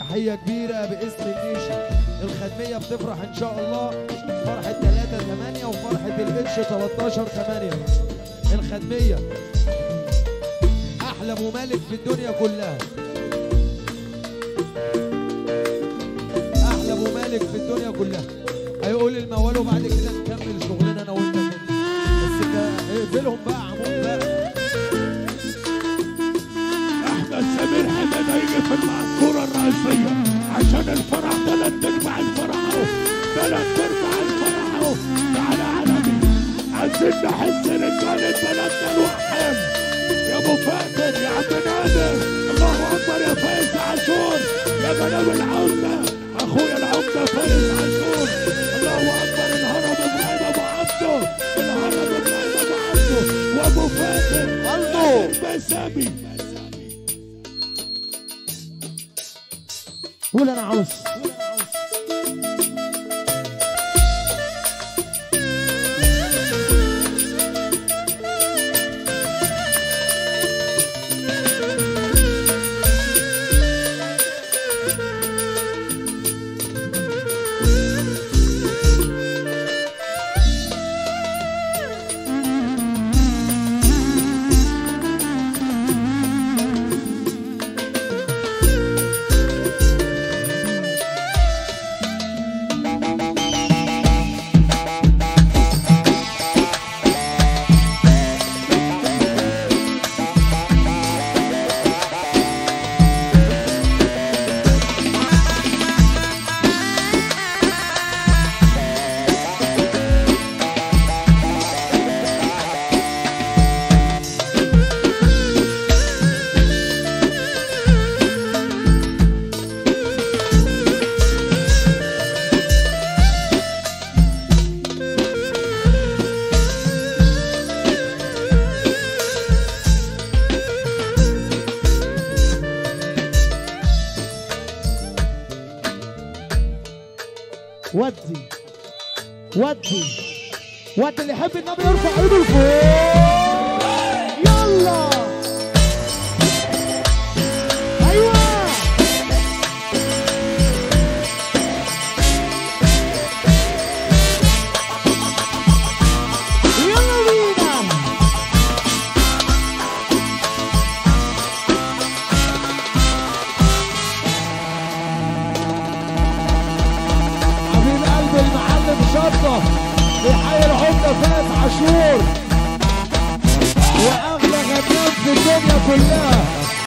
تحية كبيرة باسم النيشن الخدمية بتفرح إن شاء الله فرحة 3 8 وفرحة الاتش 13 8 الخدمية أحلى ممالك في الدنيا كلها أحلى ممالك في الدنيا كلها هيقول الموال وبعد كده نكمل شغلنا أنا وأنت كده بس كا- اقفلهم بقى عمود بقى احمد سمير حمد هيجي في المعسكرة الرئيسية عشان الفرح تلات ارباع الفرح اهو تلات ارباع الفرح اهو تعالى عالمي عايزين نحس رجالة بلدنا الوحام يا ابو فاتن يا عم نادر الله اكبر يا فايز عاشور يا بنام العمدة اخويا العمدة فايز عاشور الله اكبر الهرم ابراهيم ابو عبده الهرم ابراهيم ابو عبده وابو فاتن الله. بسامي قول انا عاوز ودي ودي ودي اللي يحب النبي يرفع ايده لفوق يلا ايوه يلا بينا حبيب قلب المعلم شطة بيحيي العمدة فاز عاشور وأغلى غنات في الدنيا كلها